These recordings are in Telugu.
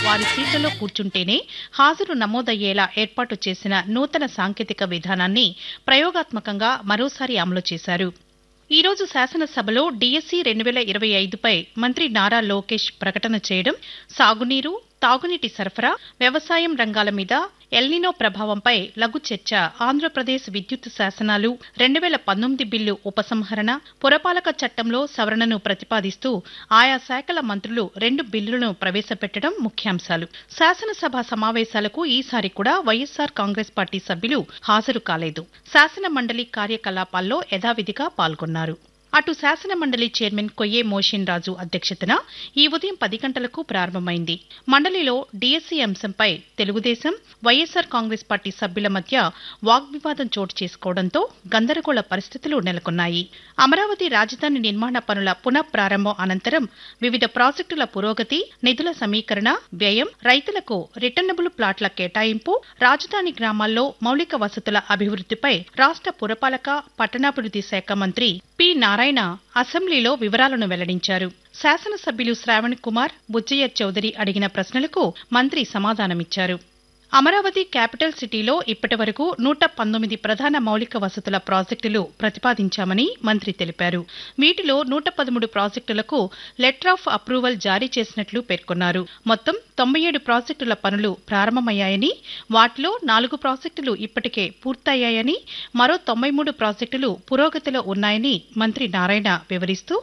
వారి సీట్లలో కూర్చుంటేనే హాజరు నమోదయ్యేలా ఏర్పాటు చేసిన నూతన సాంకేతిక విధానాన్ని ప్రయోగాత్మకంగా మరోసారి అమలు చేశారు ఈ రోజు శాసనసభలో డీఎస్సీ రెండు వేల ఇరవై ఐదుపై మంత్రి నారా లోకేష్ ప్రకటన చేయడం సాగునీరు తాగునీటి సరఫరా వ్యవసాయం రంగాల మీద ఎల్నినో ప్రభావంపై లఘు చర్చ ఆంధ్రప్రదేశ్ విద్యుత్ శాసనాలు రెండు వేల పంతొమ్మిది బిల్లు ఉపసంహరణ పురపాలక చట్టంలో సవరణను ప్రతిపాదిస్తూ ఆయా శాఖల మంత్రులు రెండు బిల్లులను ప్రవేశపెట్టడం ముఖ్యాంశాలు శాసనసభ సమావేశాలకు ఈసారి కూడా వైఎస్సార్ కాంగ్రెస్ పార్టీ సభ్యులు హాజరు కాలేదు శాసన మండలి కార్యకలాపాల్లో యథావిధిగా పాల్గొన్నారు అటు శాసన మండలి చైర్మన్ కొయ్యే మోషిన్ రాజు అధ్యక్షతన ఈ ఉదయం పది గంటలకు ప్రారంభమైంది మండలిలో డీఎస్సీ అంశంపై తెలుగుదేశం వైఎస్సార్ కాంగ్రెస్ పార్టీ సభ్యుల మధ్య వాగ్వివాదం చోటు చేసుకోవడంతో గందరగోళ పరిస్థితులు నెలకొన్నాయి అమరావతి రాజధాని నిర్మాణ పనుల పునః ప్రారంభం అనంతరం వివిధ ప్రాజెక్టుల పురోగతి నిధుల సమీకరణ వ్యయం రైతులకు రిటర్నబుల్ ప్లాట్ల కేటాయింపు రాజధాని గ్రామాల్లో మౌలిక వసతుల అభివృద్ధిపై రాష్ట్ర పురపాలక పట్టణాభివృద్ధి శాఖ మంత్రి పి నారాయణ అసెంబ్లీలో వివరాలను వెల్లడించారు శాసనసభ్యులు శ్రావణ్ కుమార్ బుజ్జయ్య చౌదరి అడిగిన ప్రశ్నలకు మంత్రి సమాధానమిచ్చారు అమరావతి క్యాపిటల్ సిటీలో ఇప్పటివరకు నూట పంతొమ్మిది ప్రధాన మౌలిక వసతుల ప్రాజెక్టులు ప్రతిపాదించామని మంత్రి తెలిపారు వీటిలో నూట పదమూడు ప్రాజెక్టులకు లెటర్ ఆఫ్ అప్రూవల్ జారీ చేసినట్లు పేర్కొన్నారు మొత్తం తొంభై ఏడు ప్రాజెక్టుల పనులు ప్రారంభమయ్యాయని వాటిలో నాలుగు ప్రాజెక్టులు ఇప్పటికే పూర్తయ్యాయని మరో తొంభై మూడు ప్రాజెక్టులు పురోగతిలో ఉన్నాయని మంత్రి నారాయణ వివరిస్తూ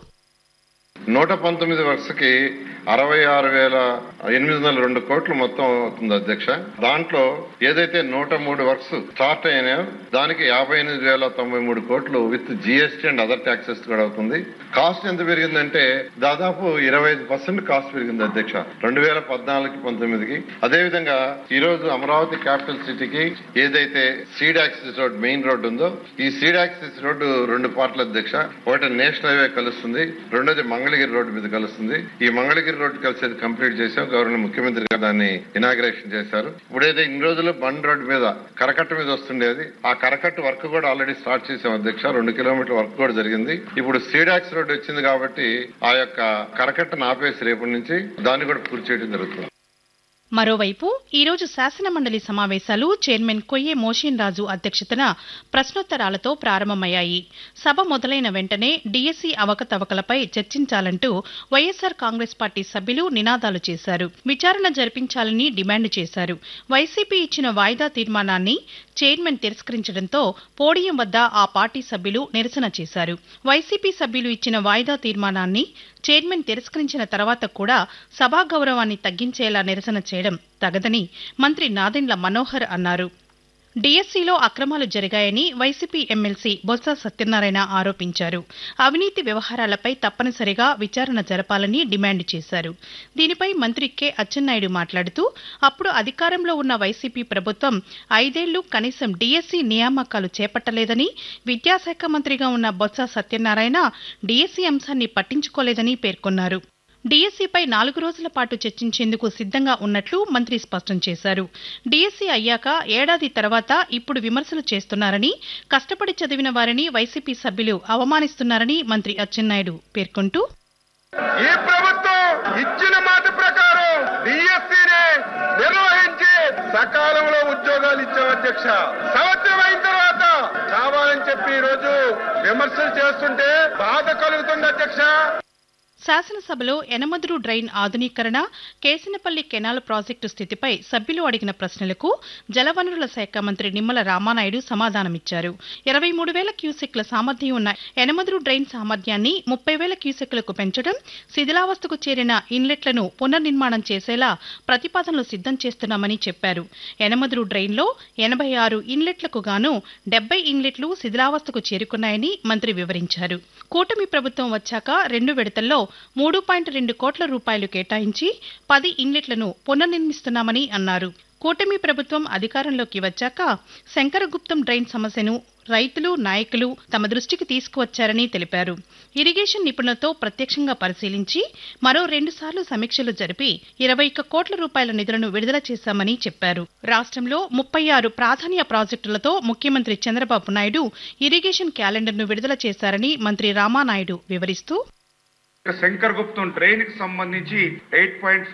నూట పంతొమ్మిది వర్షకి అరవై ఆరు వేల ఎనిమిది వందల రెండు కోట్లు మొత్తం అవుతుంది అధ్యక్ష దాంట్లో ఏదైతే నూట మూడు వర్క్స్ స్టార్ట్ అయినాయో దానికి యాభై ఎనిమిది వేల తొంభై మూడు కోట్లు with GST and other taxes కూడా అవుతుంది కాస్ట్ ఎంత పెరిగిందంటే దాదాపు ఇరవై ఐదు పర్సెంట్ కాస్ట్ పెరిగింది అధ్యక్ష రెండు వేల పద్నాలుగుకి పంతొమ్మిదికి అదేవిధంగా ఈ రోజు అమరావతి క్యాపిటల్ సిటీకి ఏదైతే seed axis road main road ఉందో ఈ సీడ్ యాక్సిస్ రోడ్డు రెండు పార్ట్ల అధ్యక్ష ఒకటి నేషనల్ హైవే కలుస్తుంది రెండోది మంగళగిరి రోడ్డు మీద కలుస్తుంది ఈ మంగళగిరి రోడ్డు కలిసేది కంప్లీట్ చేసాం గవర్నర్ ముఖ్యమంత్రి గారు దాన్ని ఇనాగ్రేషన్ చేశారు ఇప్పుడైతే ఇన్ని రోజులు బండ్ రోడ్డు మీద కరకట్ట మీద వస్తుండేది ఆ కరకట్ట వర్క్ కూడా ఆల్రెడీ స్టార్ట్ చేసాం అధ్యక్ష రెండు కిలోమీటర్ల వర్క్ కూడా జరిగింది ఇప్పుడు సీడాక్స్ రోడ్డు వచ్చింది కాబట్టి ఆ యొక్క కరకట్టను ఆపేసి రేపటి నుంచి దాన్ని కూడా పూర్తి చేయడం జరుగుతుంది మరోవైపు ఈ రోజు శాసనమండలి సమావేశాలు చైర్మన్ కొయ్యే మోషిన్ రాజు అధ్యక్షతన ప్రశ్నోత్తరాలతో ప్రారంభమయ్యాయి సభ మొదలైన వెంటనే డీఎస్సీ అవకతవకలపై చర్చించాలంటూ వైఎస్సార్ కాంగ్రెస్ పార్టీ సభ్యులు నినాదాలు చేశారు విచారణ జరిపించాలని డిమాండ్ చేశారు వైసీపీ ఇచ్చిన వాయిదా తీర్మానాన్ని చైర్మన్ తిరస్కరించడంతో పోడియం వద్ద ఆ పార్టీ సభ్యులు నిరసన చేశారు వైసీపీ సభ్యులు ఇచ్చిన వాయిదా తీర్మానాన్ని చైర్మన్ తిరస్కరించిన తర్వాత కూడా సభా గౌరవాన్ని తగ్గించేలా నిరసన చేయడం తగదని మంత్రి నాదెండ్ల మనోహర్ అన్నారు డీఎస్సీలో అక్రమాలు జరిగాయని వైసీపీ ఎమ్మెల్సీ బొత్స సత్యనారాయణ ఆరోపించారు అవినీతి వ్యవహారాలపై తప్పనిసరిగా విచారణ జరపాలని డిమాండ్ చేశారు దీనిపై మంత్రి కె అచ్చెన్నాయుడు మాట్లాడుతూ అప్పుడు అధికారంలో ఉన్న వైసీపీ ప్రభుత్వం ఐదేళ్లు కనీసం డీఎస్సీ నియామకాలు చేపట్టలేదని విద్యాశాఖ మంత్రిగా ఉన్న బొత్స సత్యనారాయణ డీఎస్సీ అంశాన్ని పట్టించుకోలేదని పేర్కొన్నారు డీఎస్సీపై నాలుగు రోజుల పాటు చర్చించేందుకు సిద్ధంగా ఉన్నట్లు మంత్రి స్పష్టం చేశారు డీఎస్సీ అయ్యాక ఏడాది తర్వాత ఇప్పుడు విమర్శలు చేస్తున్నారని కష్టపడి చదివిన వారిని వైసీపీ సభ్యులు అవమానిస్తున్నారని మంత్రి అచ్చెన్నాయుడు పేర్కొంటూ ఈ ప్రభుత్వం ఇచ్చిన మాట ప్రకారం డిఎస్సీని నిర్వహించి సకాలంలో ఉద్యోగాలు ఇచ్చాం అధ్యక్ష సంవత్సరం అయిన తర్వాత కావాలని చెప్పి ఈ రోజు విమర్శలు చేస్తుంటే బాధ కలుగుతుంది అధ్యక్ష శాసనసభలో ఎనమదురు డ్రైన్ ఆధునీకరణ కేసినపల్లి కెనాల్ ప్రాజెక్టు స్థితిపై సభ్యులు అడిగిన ప్రశ్నలకు జలవనరుల శాఖ మంత్రి నిమ్మల రామానాయుడు సమాధానమిచ్చారు ఇరవై మూడు వేల క్యూసెక్ల సామర్థ్యం ఉన్న ఎనమదురు డ్రైన్ సామర్థ్యాన్ని ముప్పై వేల క్యూసెక్లకు పెంచడం శిథిలావస్థకు చేరిన ఇన్లెట్లను పునర్నిర్మాణం చేసేలా ప్రతిపాదనలు సిద్ధం చేస్తున్నామని చెప్పారు ఎనమదురు డ్రైన్లో ఎనభై ఆరు ఇన్లెట్లకు గాను డెబ్బై ఇన్లెట్లు శిథిలావస్థకు చేరుకున్నాయని మంత్రి వివరించారు కూటమి ప్రభుత్వం వచ్చాక రెండు విడతల్లో మూడు పాయింట్ రెండు కోట్ల రూపాయలు కేటాయించి పది ఇన్లెట్లను పునర్నిర్మిస్తున్నామని అన్నారు కూటమి ప్రభుత్వం అధికారంలోకి వచ్చాక శంకరగుప్తం డ్రైన్ సమస్యను రైతులు నాయకులు తమ దృష్టికి తీసుకువచ్చారని తెలిపారు ఇరిగేషన్ నిపుణులతో ప్రత్యక్షంగా పరిశీలించి మరో రెండుసార్లు సమీక్షలు జరిపి ఇరవై ఒక్క కోట్ల రూపాయల నిధులను విడుదల చేశామని చెప్పారు రాష్ట్రంలో ముప్పై ఆరు ప్రాధాన్య ప్రాజెక్టులతో ముఖ్యమంత్రి చంద్రబాబు నాయుడు ఇరిగేషన్ క్యాలెండర్ను విడుదల చేశారని మంత్రి రామానాయుడు వివరిస్తూ శంకర్ గుప్తం డ్రైన్ కి సంబంధించి ఎయిట్ పాయింట్